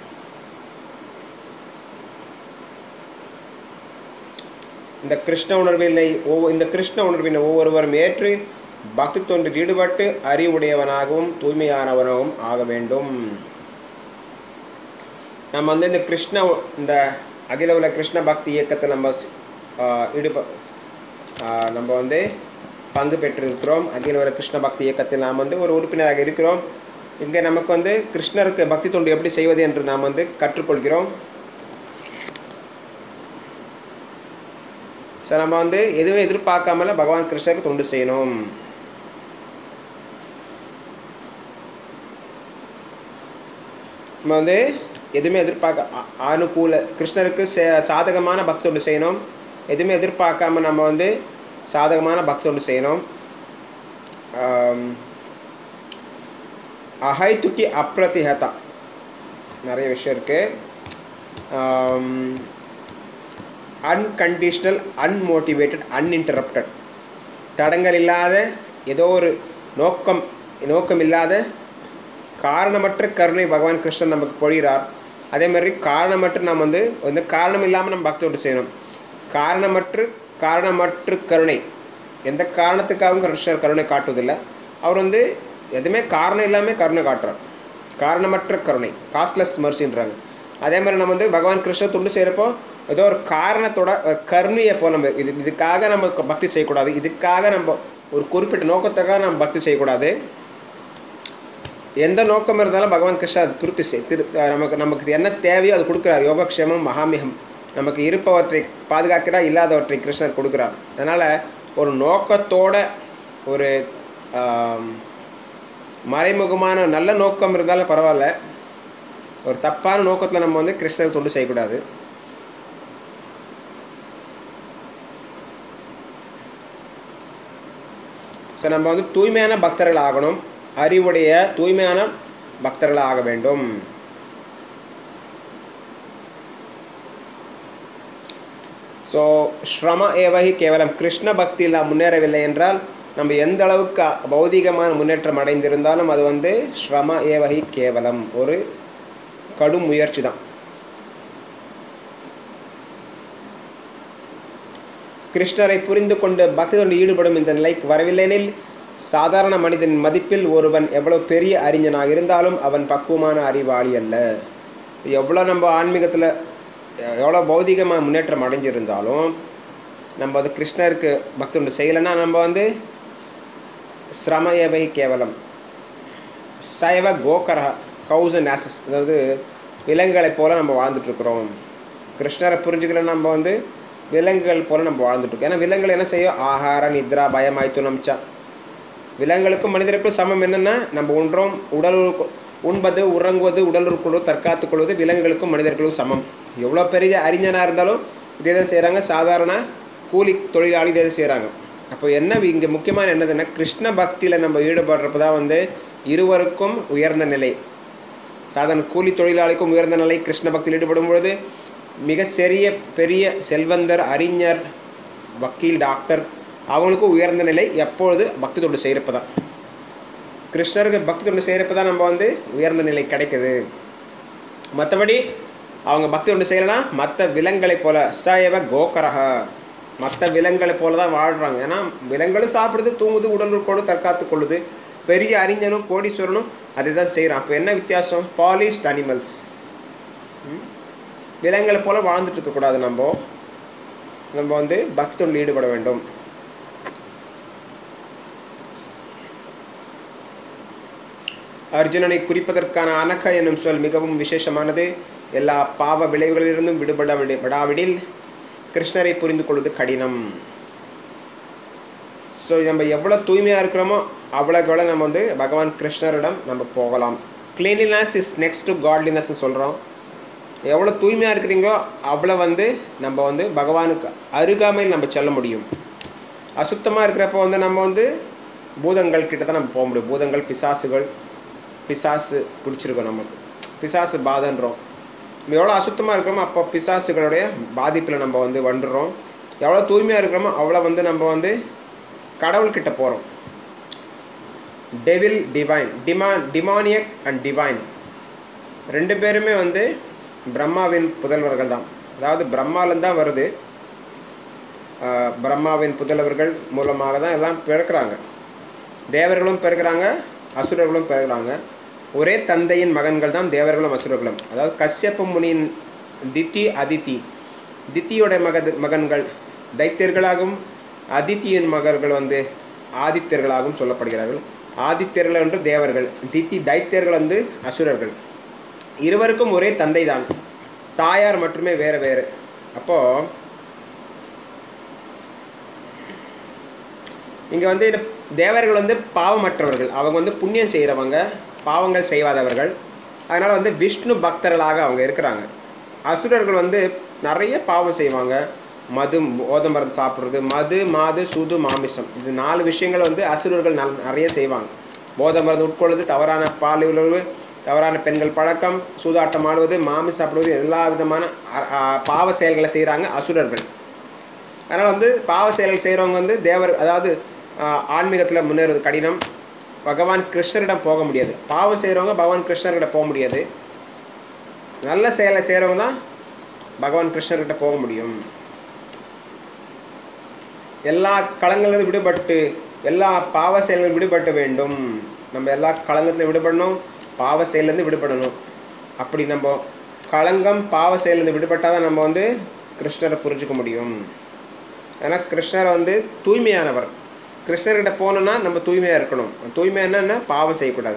Speaker 1: இந்த கிருஷ்ண உணர்வினை ஒவ்வொரு இந்த கிருஷ்ண உணர்வினை ஒவ்வொருவரும் ஏற்று பக்தி தொண்டில் ஈடுபட்டு அறிவுடையவனாகவும் தூய்மையானவனாகவும் ஆக வேண்டும் நம்ம வந்து இந்த கிருஷ்ண இந்த அகில உலக கிருஷ்ண பக்தி இயக்கத்தில் நம்ம ஆஹ், ஈடுப ஆஹ், நம்ம வந்து பங்கு பெற்றிருக்கிறோம் அகில உலக கிருஷ்ண பக்தி இயக்கத்தில் நாம் வந்து ஒரு உறுப்பினராக இருக்கிறோம் இங்கே நமக்கு வந்து கிருஷ்ணருக்கு பக்தி தொண்டு எப்படி செய்வது என்று நாம் வந்து கற்றுக்கொள்கிறோம் ஸோ நம்ம வந்து எதுவும் எதிர்பார்க்காமல பகவான் கிருஷ்ணருக்கு தொண்டு செய்யணும் நம்ம வந்து எதுவுமே எதிர்பார்க்க அ- அனுகூல கிருஷ்ணருக்கு சே- சாதகமான பக்தி ஒன்று செய்யணும் எதுவுமே எதிர்பார்க்காம நம்ம வந்து சாதகமான பக்தி ஒன்று செய்யணும் ஆம், அஹைத்துக்கி அப்ரதிஹதா நிறைய விஷயம் இருக்குது அன்கண்டிஷ்னல் அன்மோட்டிவேட்டட் அன்இன்டரப்டட் தடங்கள் இல்லாத ஏதோ ஒரு நோக்கம் நோக்கம் இல்லாத காரணமற்ற கருணை பகவான் கிருஷ்ணன் நமக்கு பொழிகிறார் அதே மாதிரி காரணமற்ற நம்ம வந்து வந்து காரணம் இல்லாமல் நம்ம பக்தியோடு செய்யணும் காரணமற்று காரணமற்று கருணை எந்த காரணத்துக்காகவும் கிருஷ்ணர் கருணை காட்டுவதில்லை அவர் வந்து எதுவுமே காரணம் இல்லாமல் கருணை காட்டுறார் காரணமற்ற கருணை காஸ்ட்லெஸ் மர்சின்றாங்க அதே மாதிரி நம்ம வந்து பகவான் கிருஷ்ணர் துண்டு செய்கிறப்போ ஏதோ ஒரு காரணத்தோட ஒரு கருணையை போல் நம்ம இது இதுக்காக நம்ம பக்தி செய்யக்கூடாது இதுக்காக நம்ம ஒரு குறிப்பிட்ட நோக்கத்துக்காக நம்ம பக்தி செய்யக்கூடாது எந்த நோக்கம் இருந்தாலும் பகவான் கிருஷ்ணா அது திருப்தி செய் திரு அஹ் நமக்கு நமக்கு என்ன தேவையோ அது கொடுக்குறார் யோகக்ஷேமம் மகாமிகம் நமக்கு இருப்பவற்றை பாதுகாக்கிறார் இல்லாதவற்றை கிருஷ்ணர் கொடுக்குறார் அதனால் ஒரு நோக்கத்தோட ஒரு ஆம், மறைமுகமான நல்ல நோக்கம் இருந்தாலும் பரவாயில்ல ஒரு தப்பான நோக்கத்தில் நம்ம வந்து கிருஷ்ணர் தொண்டு செய்யக்கூடாது ஸோ நம்ம வந்து தூய்மையான பக்தர்கள் ஆகணும் அறிவுடைய தூய்மையான பக்தர்கள் ஆக வேண்டும் ஸோ ஸ்ரம ஏவகி கேவலம் கிருஷ்ண பக்தியில் நாம் முன்னேறவில்லை என்றால் நம்ம எந்த அளவுக்கு பௌதிகமான முன்னேற்றம் அடைந்திருந்தாலும் அது வந்து ஸ்ரம ஏவகி கேவலம் ஒரு கடும் முயற்சி தான் கிருஷ்ணரை புரிந்து கொண்டு பக்தி கொண்டு ஈடுபடும் இந்த நிலைக்கு வரவில்லையெனில் சாதாரண மனிதனின் மதிப்பில் ஒருவன் எவ்வளவு பெரிய அறிஞனாக இருந்தாலும் அவன் பக்குவமான அறிவாளி அல்ல எவ்வளோ நம்ம ஆன்மீகத்தில் எவ்வளோ பௌதிகமாக முன்னேற்றம் அடைஞ்சிருந்தாலும் நம்ம வந்து கிருஷ்ணருக்கு பக்தி ஒன்று செய்யலைன்னா நம்ம வந்து சிரமயவை கேவலம் சைவ கோகரா கவுஸ் அண்ட் ஆசஸ் அதாவது விலங்குகளைப் போல நம்ம வாழ்ந்துட்டுருக்குறோம் கிருஷ்ணரை புரிஞ்சுக்கல நம்ம வந்து விலங்குகள் போல நம்ம வாழ்ந்துட்டுருக்கோம் ஏன்னா விலங்குகள் என்ன செய்யும் ஆகார நித்ரா பயம் ஆய்த்துனம்ச்சா விலங்குகளுக்கும் மனிதருக்கும் சமம் என்னென்னா நம்ம உண்றோம் உடல் உறு- உண்பது உறங்குவது உடல் உறுப்புகள் தற்காத்துக் கொள்வது விலங்குகளுக்கும் மனிதர்களுக்கும் சமம் எவ்வளோ பெரிய அறிஞனாக இருந்தாலும் இதே தான் செய்கிறாங்க சாதாரண கூலி தொழிலாளி இதே செய்கிறாங்க அப்போ என்ன இங்கே முக்கியமான என்னதுன்னா கிருஷ்ண பக்தியில் நம்ம ஈடுபடுறப்ப தான் வந்து இருவருக்கும் உயர்ந்த நிலை சாதாரண கூலி தொழிலாளிக்கும் உயர்ந்த நிலை கிருஷ்ண பக்தியில் ஈடுபடும் பொழுது மிக சிறிய பெரிய செல்வந்தர் அறிஞர் வக்கீல் டாக்டர் அவங்களுக்கும் உயர்ந்த நிலை எப்பொழுது பக்தி தொண்டு செய்கிறப்ப தான் கிருஷ்ணருக்கு பக்தி தொண்டு செய்கிறப்ப தான் நம்ம வந்து உயர்ந்த நிலை கிடைக்குது மற்றபடி அவங்க பக்தி தொண்டு செய்யலைன்னா மற்ற விலங்குகளைப் போல சயவ கோகரக மற்ற விலங்குகளை போல தான் வாழ்கிறாங்க ஏன்னா விலங்குகளும் சாப்பிடுது தூங்குது உடல் உறுப்போடு தற்காத்து கொள்ளுது பெரிய அறிஞனும் கோடீஸ்வரனும் அதை தான் செய்கிறான் அப்போ என்ன வித்தியாசம் பாலிஷ்ட் அனிமல்ஸ் விலங்குகளை போல வாழ்ந்துட்டு இருக்கக்கூடாது நம்ம நம்ம வந்து பக்தி தொண்டில் ஈடுபட வேண்டும் அர்ஜுனனை குறிப்பதற்கான அனக என்னும் சொல் மிகவும் விசேஷமானது எல்லா பாவ விளைவுகளிலிருந்தும் விடுபட விட- விடாவிடில் கிருஷ்ணரை புரிந்து கொள்வது கடினம் ஸோ நம்ம எவ்வளோ தூய்மையாக இருக்கிறோமோ அவ்வளோக்கு எவ்வளோ நம்ம வந்து பகவான் கிருஷ்ணரிடம் நம்ம போகலாம் கிளீன்லினஸ் இஸ் நெக்ஸ்ட் டு காட்லினஸ்னு சொல்கிறோம் எவ்வளோ தூய்மையாக இருக்கிறீங்களோ அவ்வளோ வந்து நம்ம வந்து பகவானுக்கு அருகாமையில் நம்ம செல்ல முடியும் அசுத்தமாக இருக்கிறப்போ வந்து நம்ம வந்து பூதங்கள் கிட்ட தான் நம்ம போக முடியும் பூதங்கள் பிசாசுகள் பிசாசு பிடிச்சிருக்கோம் நமக்கு பிசாசு பாதன்றோம் நம்ம எவ்வளோ அசுத்தமாக இருக்கிறோமோ அப்போ பிசாசுகளுடைய பாதிப்பில் நம்ம வந்து வந்துடுறோம் எவ்வளோ தூய்மையாக இருக்கிறோமோ அவ்வளோ வந்து நம்ம வந்து கடவுள்கிட்ட போகிறோம் டெவில் டிவைன் டிமா டிமானியக் அண்ட் டிவைன் ரெண்டு பேருமே வந்து பிரம்மாவின் புதல்வர்கள் தான் அதாவது பிரம்மாலேருந்து தான் வருது ஆஹ் பிரம்மாவின் புதல்வர்கள் மூலமாக தான் எல்லாம் பிறக்கிறாங்க தேவர்களும் பிறக்கிறாங்க அசுரர்களும் பிறக்கிறாங்க ஒரே தந்தையின் மகன்கள் தான் தேவர்களும் அசுரர்களும் அதாவது கஷ்யப்ப முனியின் தித்தி அதித்தி தித்தியோட மக மகன்கள் தைத்தியர்களாகவும் அதித்தியின் மகர்கள் வந்து ஆதித்யர்களாகவும் சொல்லப்படுகிறார்கள் ஆதித்யர்கள் என்று தேவர்கள் தித்தி தைத்தியர்கள் வந்து அசுரர்கள் இருவருக்கும் ஒரே தந்தை தான் தாயார் மட்டுமே வேறு வேறு அப்போ இங்கே வந்து இந்த தேவர்கள் வந்து பாவமற்றவர்கள் அவங்க வந்து புண்ணியம் செய்கிறவங்க பாவங்கள் செய்யாதவர்கள் அதனால் வந்து விஷ்ணு பக்தர்களாக அவங்க இருக்கிறாங்க அசுரர்கள் வந்து நிறைய பாவம் செய்வாங்க மது ஓதமரத்தை சாப்பிட்றது மது மாது சூது மாமிசம் இது நாலு விஷயங்கள் வந்து அசுரர்கள் நல் நிறைய செய்வாங்க போதமருந்து உட்கொள்வது தவறான பால் உணவு தவறான பெண்கள் பழக்கம் சூதாட்டம் ஆடுவது மாமி சாப்பிடுவது எல்லா விதமான அ- அ- பாவ செயல்களை செய்கிறாங்க அசுரர்கள் அதனால் வந்து பாவ செயல்கள் செய்கிறவங்க வந்து தேவர் அதாவது ஆன்மீகத்தில் முன்னேறது கடினம் பகவான் கிருஷ்ணரிடம் போக முடியாது பாவம் செய்கிறவங்க பகவான் கிருஷ்ணர்கிட்ட போக முடியாது நல்ல செயலை செய்கிறவங்க தான் பகவான் கிருஷ்ணர்கிட்ட போக முடியும் எல்லா களங்களிலும் விடுபட்டு எல்லா பாவ செயல்களும் விடுபட வேண்டும் நம்ம எல்லா களங்கத்திலும் விடுபடணும் பாவ செயல்லேருந்து விடுபடணும் அப்படி நம்ம களங்கம் பாவ செயல்லேருந்து விடுபட்டால் தான் நம்ம வந்து கிருஷ்ணரை புரிஞ்சுக்க முடியும் ஏன்னா கிருஷ்ணர் வந்து தூய்மையானவர் கிருஷ்ணர்கிட்ட போகணுன்னா நம்ம தூய்மையாக இருக்கணும் தூய்மை என்னன்னா பாவம் செய்யக்கூடாது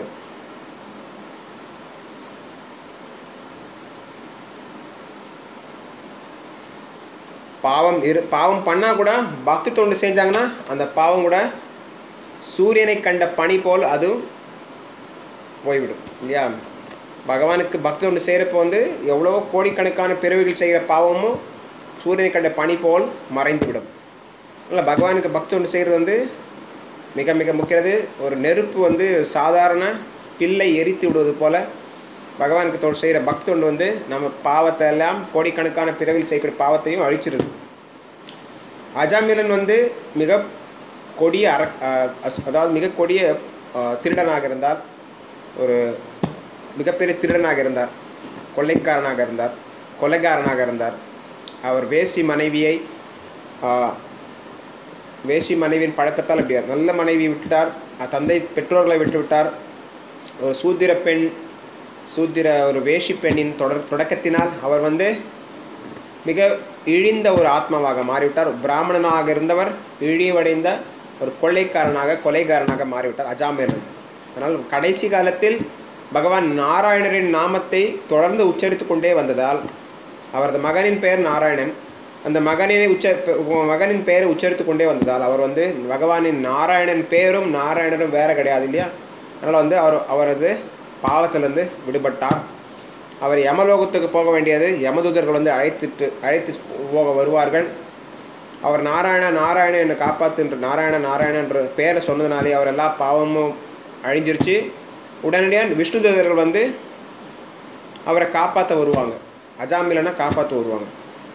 Speaker 1: பாவம் இரு பாவம் பண்ணால் கூட பக்தி தொண்டு செஞ்சாங்கன்னா அந்த பாவம் கூட சூரியனை கண்ட பனி போல் அது போய்விடும் இல்லையா பகவானுக்கு பக்தி தொண்டு செய்கிறப்போ வந்து எவ்வளோ கோடிக்கணக்கான பிறவிகள் செய்கிற பாவமும் சூரியனை கண்ட பனி போல் மறைந்து விடும் இல்லை பகவானுக்கு பக்தி தொண்டு செய்கிறது வந்து மிக மிக முக்கியது ஒரு நெருப்பு வந்து சாதாரண பில்லை எரித்து விடுவது போல பகவானுக்கு தொண்டு செய்கிற பக்தி தொண்டு வந்து நம்ம பாவத்தை எல்லாம் கோடிக்கணக்கான பிறவில் செய்கிற பாவத்தையும் அழிச்சிருது அஜாமிலன் வந்து மிக கொடிய அர அஹ் அஸ்- அதாவது மிக கொடிய அஹ், திருடனாக இருந்தார் ஒரு மிகப்பெரிய திருடனாக இருந்தார் கொள்ளைக்காரனாக இருந்தார் கொலைகாரனாக இருந்தார் அவர் வேசி மனைவியை ஆஹ், வேசி மனைவியின் பழக்கத்தால் அப்படி நல்ல மனைவி விட்டுட்டார் அஹ் தந்தை பெற்றோர்களை விட்டு விட்டார் ஒரு சூத்திர பெண் சூத்திர ஒரு வேஷி பெண்ணின் தொடர் தொடக்கத்தினால் அவர் வந்து மிக இழிந்த ஒரு ஆத்மாவாக மாறிவிட்டார் பிராமணனாக இருந்தவர் இழிவடைந்த ஒரு கொள்ளைக்காரனாக கொலைகாரனாக மாறிவிட்டார் அஜாமிரன் அதனால் கடைசி காலத்தில் பகவான் நாராயணரின் நாமத்தை தொடர்ந்து உச்சரித்து கொண்டே வந்ததால் அவரது மகனின் பெயர் நாராயணன் அந்த மகனினை உச்ச பெ- மகனின் பெயரை உச்சரித்து கொண்டே வந்ததால் அவர் வந்து பகவானின் நாராயணன் பேரும் நாராயணரும் வேற கிடையாது இல்லையா அதனால் வந்து அவர் அவரது பாவத்திலிருந்து விடுபட்டார் அவர் யமலோகத்துக்கு போக வேண்டியது யமதூதர்கள் வந்து அழைத்துட்டு அழைத்து போக வருவார்கள் அவர் நாராயண நாராயண என்னை காப்பாத்துன்ற நாராயண நாராயண என்ற பேரை சொன்னதுனாலே அவர் எல்லா பாவமும் அழிஞ்சிருச்சு உடனடியாக விஷ்ணு தேவர்கள் வந்து அவரை காப்பாற்ற வருவாங்க அஜாமிலனை காப்பாற்ற வருவாங்க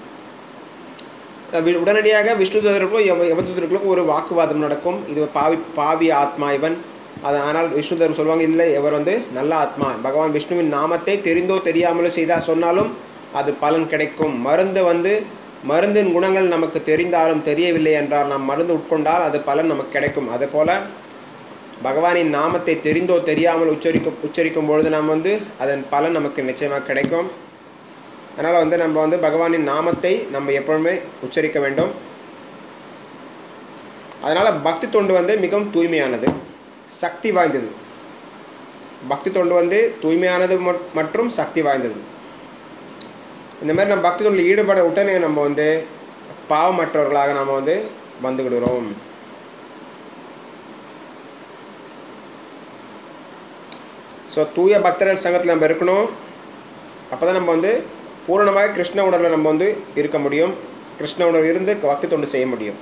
Speaker 1: அஹ் வி- உடனடியாக விஷ்ணு தேவர்களுக்கும் யம யமதூதர்களுக்கும் ஒரு வாக்குவாதம் நடக்கும் இது பாவி பாவி ஆத்மா இவன் அது ஆனால் விஷ்ணு தேவர் சொல்லுவாங்க இல்லை இவர் வந்து நல்ல ஆத்மா பகவான் விஷ்ணுவின் நாமத்தை தெரிந்தோ தெரியாமலோ செய்தா சொன்னாலும் அது பலன் கிடைக்கும் மருந்து வந்து மருந்தின் குணங்கள் நமக்கு தெரிந்தாலும் தெரியவில்லை என்றால் நாம் மருந்து உட்கொண்டால் அது பலன் நமக்கு கிடைக்கும் அதே போல பகவானின் நாமத்தை தெரிந்தோ தெரியாமல் உச்சரிக்கும் உச்சரிக்கும் பொழுது நாம் வந்து அதன் பலன் நமக்கு நிச்சயமாக கிடைக்கும் அதனால் வந்து நம்ம வந்து பகவானின் நாமத்தை நம்ம எப்பொழுதுமே உச்சரிக்க வேண்டும் அதனால் பக்தி தொண்டு வந்து மிகவும் தூய்மையானது சக்தி வாய்ந்தது பக்தி தொண்டு வந்து தூய்மையானது மட்- மற்றும் சக்தி வாய்ந்தது இந்த மாதிரி நம்ம பக்தி தொண்டில் ஈடுபட உடனே நம்ம வந்து பாவமற்றவர்களாக நாம் வந்து வந்துவிடுகிறோம் ஸோ தூய பக்தர்கள் சங்கத்தில் நம்ம இருக்கணும் அப்போ தான் நம்ம வந்து பூரணமாக கிருஷ்ண உணர்வில் நம்ம வந்து இருக்க முடியும் கிருஷ்ண உணர்வு இருந்து பக்தி தொண்டு செய்ய முடியும்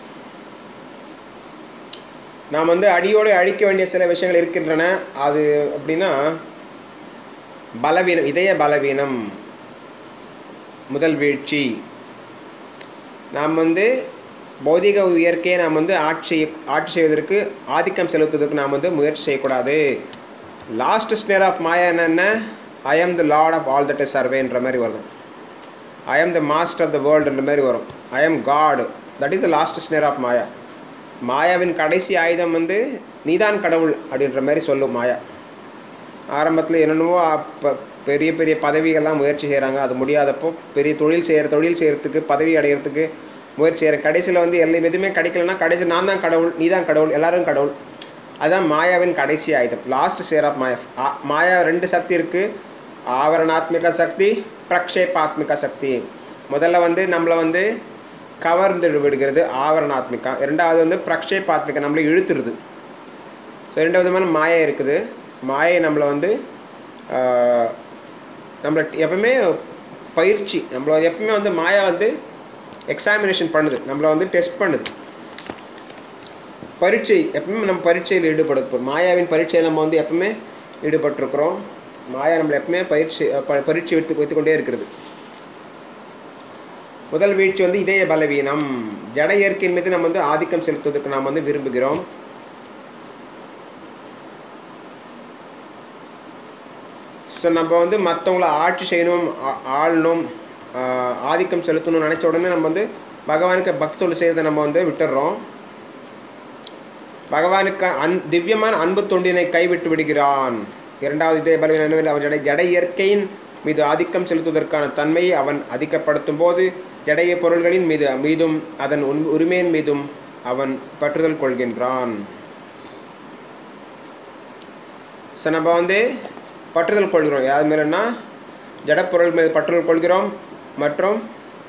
Speaker 1: நாம் வந்து அடியோடு அழிக்க வேண்டிய சில விஷயங்கள் இருக்கின்றன அது அப்படின்னா பலவீனம் இதய பலவீனம் முதல் வீழ்ச்சி நாம் வந்து பௌதிக இயற்கையை நாம் வந்து ஆட்சி ஆட்சி செய்வதற்கு ஆதிக்கம் செலுத்துவதற்கு நாம் வந்து முயற்சி செய்யக்கூடாது லாஸ்ட் ஸ்னேர் ஆஃப் மாயா என்னென்ன I am the lord of all that is சர்வேன்ற மாதிரி வரும் I am the master of the வேர்ல்டுன்ற மாதிரி வரும் I am God that is the last snare of மாயா மாயாவின் கடைசி ஆயுதம் வந்து நீதான் கடவுள் அப்படின்ற மாதிரி சொல்லும் மாயா ஆரம்பத்தில் என்னென்னவோ அப்போ பெரிய பெரிய பதவிகள்லாம் முயற்சி செய்கிறாங்க அது முடியாதப்போ பெரிய தொழில் செய்கிற தொழில் செய்கிறதுக்கு பதவி அடையிறதுக்கு முயற்சி செய்கிற கடைசியில் வந்து எல்லாம் எதுவுமே கிடைக்கலன்னா கடைசி நான் தான் கடவுள் நீ தான் கடவுள் எல்லாரும் கடவுள் அதுதான் மாயாவின் கடைசி ஆயுதம் லாஸ்ட் ஷேர் ஆஃப் மாயா ஆ- மாயா ரெண்டு சக்தி இருக்குது ஆவரணாத்மிக சக்தி பிரக்ஷேபாத்மிக சக்தி முதல்ல வந்து நம்மளை வந்து கவர்ந்து விடுகிறது ஆவரணாத்மிகா இரண்டாவது வந்து பிரக்ஷேபாத்மிகா நம்மளை இழுத்துருது ஸோ ரெண்டு விதமான மாயை இருக்குது மாயை நம்மளை வந்து ஆஹ், நம்மளை எப்பவுமே பயிற்சி நம்மள எப்பவுமே வந்து மாயா வந்து எக்ஸாமினேஷன் பண்ணுது நம்மளை வந்து டெஸ்ட் பண்ணுது பரீட்சை எப்பவுமே நம்ம பரீட்சையில் ஈடுபடுப்போம் மாயாவின் பரீட்சையில் நம்ம வந்து எப்பவுமே ஈடுபட்டிருக்கிறோம் மாயா நம்மளை எப்பவுமே பயிற்சி ப- பரீட்சை வைத்து வைத்துக்கொண்டே இருக்கிறது முதல் வீழ்ச்சி வந்து இதய பலவீனம் ஜட இயற்கையின் மீது நம்ம வந்து ஆதிக்கம் செலுத்துவதற்கு நாம் வந்து விரும்புகிறோம் ஸோ நம்ம வந்து மற்றவங்கள ஆட்சி செய்யணும் ஆ- ஆளணும் ஆஹ் ஆதிக்கம் செலுத்தணும்னு நினச்ச உடனே நம்ம வந்து பகவானுக்கு பக்தி தொண்டு செய்யறதை நம்ம வந்து விட்டுடுறோம் பகவானுக்கு அன் திவ்யமான அன்பு தொண்டினை கைவிட்டு விடுகிறான் இரண்டாவது இதே பலவீனம் என்னவெனில் அவன் ஜடை ஜட இயற்கையின் மீது ஆதிக்கம் செலுத்துவதற்கான தன்மையை அவன் அதிகப்படுத்தும் போது ஜடைய பொருள்களின் மீது மீதும் அதன் உன்- உரிமையின் மீதும் அவன் பற்றுதல் கொள்கின்றான் ஸோ நம்ம வந்து பற்றுதல் கொள்கிறோம் யார் மேலன்னா ஜடப்பொருள் மீது பற்றுதல் கொள்கிறோம் மற்றும்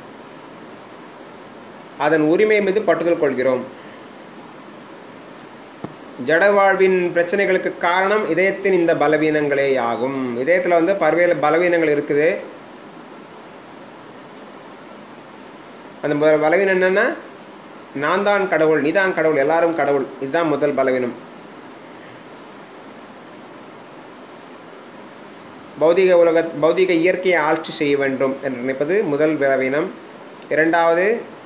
Speaker 1: அதன் உரிமை மீது பற்றுதல் கொள்கிறோம் ஜட வாழ்வின் பிரச்சனைகளுக்கு காரணம் இதயத்தின் இந்த பலவீனங்களே ஆகும் இதயத்தில் வந்து பல்வேறு பலவீனங்கள் இருக்குது அந்த முதல் பலவீனம் என்னன்னா நான் தான் கடவுள் நீ தான் கடவுள் எல்லாரும் கடவுள் இதுதான் முதல் பலவீனம் பௌதிக உலக பௌதிக இயற்கையை ஆட்சி செய்ய வேண்டும் என்று நினைப்பது முதல் பலவீனம் இரண்டாவது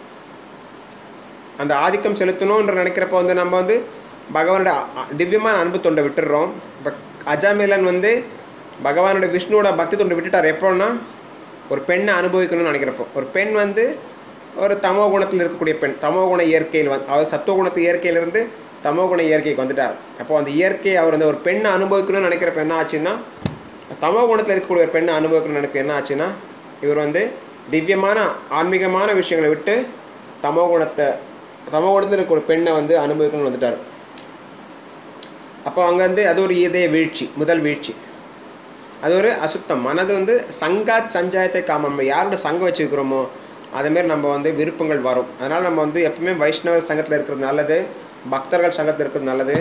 Speaker 1: அந்த ஆதிக்கம் செலுத்தணும்ன்ற நினைக்கிறப்ப வந்து நம்ம வந்து பகவானோட அ- அ- திவ்யமான அன்பு தொண்டை விட்டுடுறோம் இப்போ அஜாமிலன் வந்து பகவானோட விஷ்ணுவோட பக்தி தொண்டை விட்டுட்டார் எப்போன்னா ஒரு பெண்ணை அனுபவிக்கணும்னு நினைக்கிறப்போ ஒரு பெண் வந்து ஒரு தமோ குணத்தில் இருக்கக்கூடிய பெண் தமோ குண இயற்கையில் வந்து அவர் சத்துவ குணத்து இயற்கையிலிருந்து தமோ குண இயற்கைக்கு வந்துட்டார் அப்போ அந்த இயற்கையை அவர் வந்து ஒரு பெண்ணை அனுபவிக்கணும்னு நினைக்கிறப்ப என்ன ஆச்சுன்னா தமோ குணத்தில் இருக்கக்கூடிய ஒரு பெண்ணை அனுபவிக்கணும்னு நினைக்க என்ன ஆச்சுன்னா இவர் வந்து திவ்யமான ஆன்மீகமான விஷயங்களை விட்டு தமோ குணத்தை தமோ குணத்தில் இருக்க ஒரு பெண்ணை வந்து அனுபவிக்கணும்னு வந்துட்டார் அப்போ அங்கே வந்து அது ஒரு இதய வீழ்ச்சி முதல் வீழ்ச்சி அது ஒரு அசுத்தம் மனது வந்து சங்காத் சஞ்சாயத்தை காமம் நம்ம யாரோட சங்கம் வச்சுருக்கிறோமோ அதேமாரி நம்ம வந்து விருப்பங்கள் வரும் அதனால் நம்ம வந்து எப்பவுமே வைஷ்ணவ சங்கத்தில் இருக்கிறது நல்லது பக்தர்கள் சங்கத்தில் இருக்கிறது நல்லது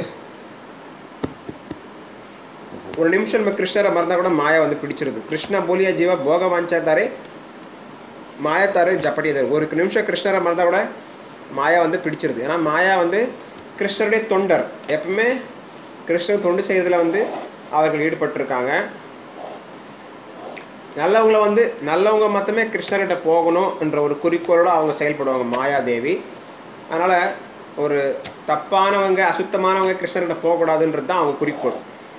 Speaker 1: ஒரு நிமிஷம் நம்ம கிருஷ்ணரை மறந்தா கூட மாயா வந்து பிடிச்சிருது கிருஷ்ண போலியா ஜீவா போக வாஞ்சாத்தாரே மாயா தாரே ஜப்படியது ஒரு நிமிஷம் கிருஷ்ணரை மறந்தா கூட மாயா வந்து பிடிச்சிருது ஏன்னா மாயா வந்து கிருஷ்ணருடைய தொண்டர் எப்பவுமே கிருஷ்ணர் தொண்டு செய்யறதுல வந்து அவர்கள் ஈடுபட்டிருக்காங்க நல்லவங்கள வந்து நல்லவங்க மட்டுமே கிருஷ்ணர்கிட்ட போகணும் என்ற ஒரு குறிக்கோளோட அவங்க செயல்படுவாங்க மாயாதேவி அதனால் ஒரு தப்பானவங்க அசுத்தமானவங்க கிருஷ்ணர்கிட்ட போகக்கூடாதுன்றது தான் அவங்க குறிக்கோள்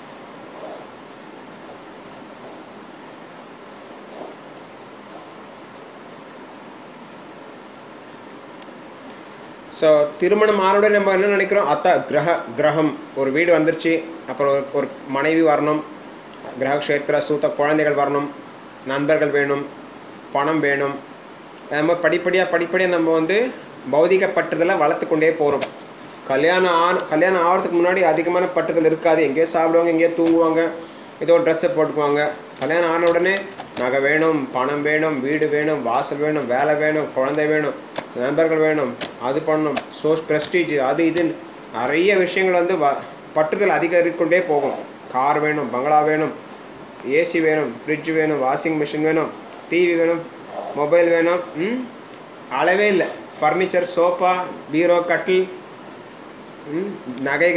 Speaker 1: ஸோ திருமணம் ஆனோட நம்ம என்ன நினைக்கிறோம் அத்தா கிரக கிரகம் ஒரு வீடு வந்துருச்சு அப்புறம் ஒரு ஒரு மனைவி வரணும் கிரகக்ஷேத்திர சூத்த குழந்தைகள் வரணும் நண்பர்கள் வேணும் பணம் வேணும் நம்ம படிப்படியாக படிப்படியாக நம்ம வந்து பௌதிக பற்றுதலை வளர்த்து கொண்டே போகிறோம் கல்யாணம் ஆன கல்யாணம் ஆகிறதுக்கு முன்னாடி அதிகமான பற்றுதல் இருக்காது எங்கேயோ சாப்பிடுவாங்க எங்கேயோ தூங்குவாங்க ஏதோ ட்ரெஸ்ஸை போட்டுக்குவாங்க கல்யாணம் ஆன உடனே நகை வேணும் பணம் வேணும் வீடு வேணும் வாசல் வேணும் வேலை வேணும் குழந்தை வேணும் நண்பர்கள் வேணும் அது பண்ணணும் சோர்ஸ் ப்ரெஸ்டீஜ் அது இதுன்னு நிறைய விஷயங்கள் வந்து வ பற்றுதல் அதிகரிக்கொண்டே போகும் கார் வேணும் பங்களா வேணும் ஏசி வேணும் ஃப்ரிட்ஜ் வேணும் வாஷிங் மிஷின் வேணும் டிவி வேணும் மொபைல் வேணும் ம் அளவே இல்லை ஃபர்னிச்சர் சோஃபா பீரோ கட்டில் ம் நகைக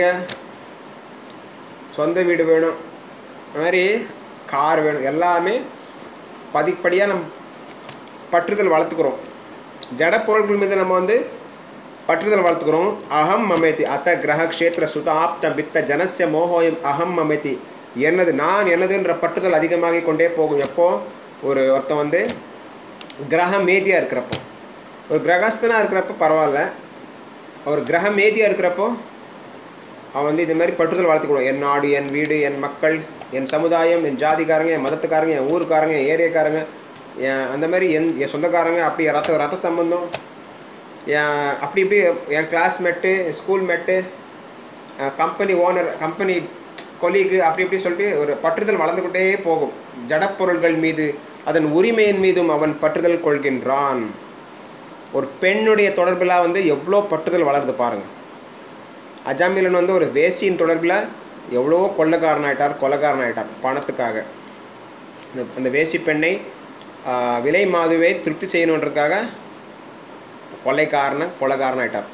Speaker 1: சொந்த வீடு வேணும் அது மாதிரி கார் வேணும் எல்லாமே படிப்படியாக நம்ம பற்றுதல் வளர்த்துக்கிறோம் ஜட பொருட்கள் மீது நம்ம வந்து பற்றுதல் வளர்த்துக்கிறோம் அகம் மமேதி அத்த கிரக கஷேத்திர சுதாப்த பித்த ஜனசிய மோகோயம் அகம் மமேதி என்னது நான் என்னதுன்ற பற்றுதல் அதிகமாகி கொண்டே போகும் எப்போ ஒரு ஒருத்தன் வந்து கிரக மேதியாக இருக்கிறப்போ ஒரு கிரகஸ்தனாக இருக்கிறப்போ பரவாயில்ல ஒரு கிரக மேதியாக இருக்கிறப்போ அவன் வந்து இது மாதிரி பற்றுதல் வளர்த்துக்கணும் என் நாடு என் வீடு என் மக்கள் என் சமுதாயம் என் ஜாதிக்காரங்க என் மதத்துக்காரங்க என் ஊருக்காரங்க என் ஏரியாக்காரங்க என் அந்த மாதிரி என் என் சொந்தக்காரங்க அப்படி ரத்த ரத்த சம்பந்தம் என் அப்படி இப்படி என் classmate schoolmate company owner company colleague அப்படி இப்படி சொல்லிட்டு ஒரு பற்றுதல் வளர்ந்துக்கிட்டே போகும் ஜடப்பொருள்கள் மீது அதன் உரிமையின் மீதும் அவன் பற்றுதல் கொள்கின்றான் ஒரு பெண்ணுடைய தொடர்பில் வந்து எவ்வளோ பற்றுதல் வளருது பாருங்க அஜாமிலன் வந்து ஒரு வேசியின் தொடர்பில் எவ்வளவோ கொள்ளக்காரன் ஆயிட்டார் கொலைக்காரன் ஆயிட்டார் பணத்துக்காக இந்த அந்த வேசி பெண்ணை ஆஹ், விலை மாதுவை திருப்தி செய்யணுன்றதுக்காக கொலைக்காரன கொலைகாரன் ஆயிட்டார்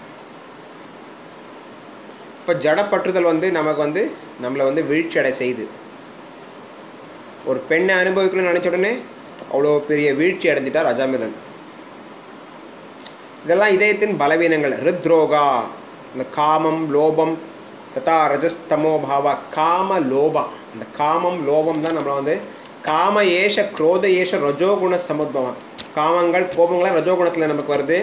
Speaker 1: இப்போ ஜடப்பற்றுதல் வந்து நமக்கு வந்து நம்மளை வந்து வீழ்ச்சி அடை செய்யுது ஒரு பெண்ணை அனுபவிக்கணும்னு நினச்ச உடனே அவ்வளோ பெரிய வீழ்ச்சி அடைஞ்சிட்டார் அஜாமிலன் இதெல்லாம் இதயத்தின் பலவீனங்கள் ரித்ரோகா இந்த காமம் லோபம் ததா ரஜஸ்தமோ பாவா காம லோபா இந்த காமம் லோபம் தான் நம்மளை வந்து காம ஏஷ குரோத ஏஷ ரஜோகுண சமுத்பவம் காமங்கள் கோபங்கள்லாம் ரஜோகுணத்தில் நமக்கு வருது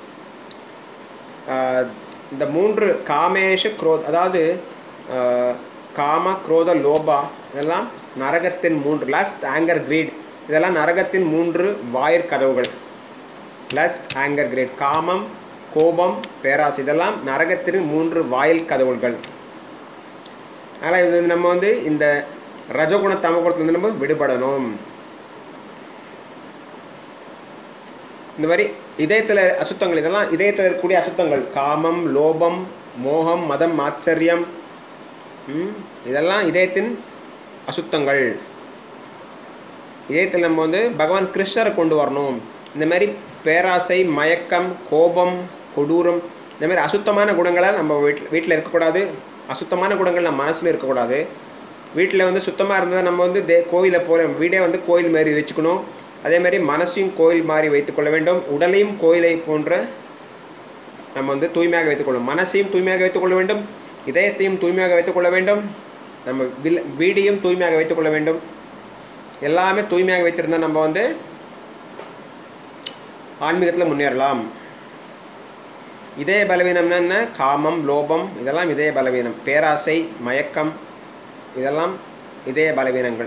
Speaker 1: ஆஹ் இந்த மூன்று காமேஷ குரோத் அதாவது ஆஹ் காம குரோத லோபா இதெல்லாம் நரகத்தின் மூன்று லஸ்ட் ஆங்கர் கிரீட் இதெல்லாம் நரகத்தின் மூன்று வாயிற் கதவுகள் லஸ்ட் ஆங்கர் கிரேட் காமம் கோபம் பேராசை இதெல்லாம் நரகத்தின் மூன்று வாயில் கதவுகள் அதனால் இது நம்ம வந்து இந்த ரஜகுண தமகுணத்துலேருந்து நம்ம விடுபடணும் இந்த மாதிரி இதயத்தில் அசுத்தங்கள் இதெல்லாம் இதயத்தில் இருக்கக்கூடிய அசுத்தங்கள் காமம் லோபம் மோகம் மதம் ஆச்சரியம் ம், இதெல்லாம் இதயத்தின் அசுத்தங்கள் இதயத்தில் நம்ம வந்து பகவான் கிருஷ்ணரை கொண்டு வரணும் இந்த மாதிரி பேராசை மயக்கம் கோபம் கொடூரம் இந்த மாதிரி அசுத்தமான குணங்களை நம்ம வீட்டில் வீட்டில் இருக்கக்கூடாது அசுத்தமான குணங்கள் நம்ம மனசில் இருக்கக்கூடாது வீட்டில் வந்து சுத்தமாக இருந்தால் நம்ம வந்து தே கோயிலில் போகிற வீடே வந்து கோயில் மாதிரி வச்சுக்கணும் அதே மாதிரி மனசையும் கோயில் மாதிரி வைத்துக்கொள்ள வேண்டும் உடலையும் கோயிலை போன்ற நம்ம வந்து தூய்மையாக வைத்துக்கொள்ளும் மனசையும் தூய்மையாக வைத்துக்கொள்ள வேண்டும் இதயத்தையும் தூய்மையாக வைத்துக்கொள்ள வேண்டும் நம்ம வில் வீடையும் தூய்மையாக வைத்துக்கொள்ள வேண்டும் எல்லாமே தூய்மையாக வைத்திருந்தால் நம்ம வந்து ஆன்மீகத்தில் முன்னேறலாம் இதய பலவீனம்னா என்ன காமம் லோபம் இதெல்லாம் இதய பலவீனம் பேராசை மயக்கம் இதெல்லாம் இதய பலவீனங்கள்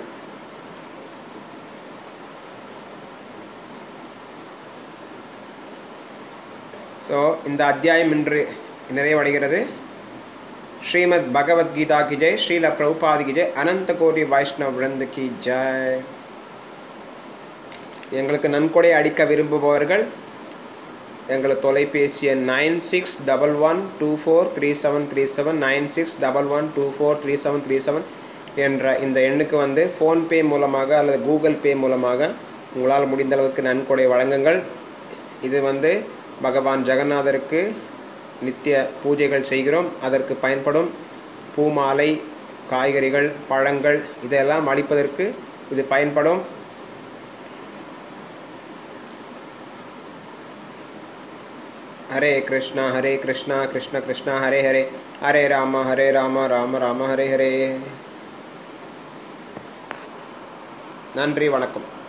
Speaker 1: ஸோ இந்த அத்தியாயம் இன்று நிறைவடைகிறது ஸ்ரீமத் பகவத்கீதா கி ஜெய் ஸ்ரீல பிரபுபாதி கி ஜெய் அனந்த கோடி வைஷ்ணவ விருந்த கி ஜெய் எங்களுக்கு நன்கொடை அடிக்க விரும்புபவர்கள் எங்கள் தொலைபேசி எண் nine six double one two four three seven three seven nine six double one two four three seven three seven என்ற இந்த எண்ணுக்கு வந்து ஃபோன்பே மூலமாக அல்லது கூகுள் பே மூலமாக உங்களால் முடிந்த அளவுக்கு நன்கொடை வழங்குங்கள் இது வந்து பகவான் ஜெகநாதருக்கு நித்திய பூஜைகள் செய்கிறோம் அதற்கு பயன்படும் பூமாலை காய்கறிகள் பழங்கள் இதெல்லாம் அளிப்பதற்கு இது பயன்படும் ஹரே கிருஷ்ணா ஹரே கிருஷ்ணா கிருஷ்ண கிருஷ்ணா ஹரே ஹரே ஹரே ராம ஹரே ராம ராம ராம ஹரே ஹரே நன்றி வணக்கம்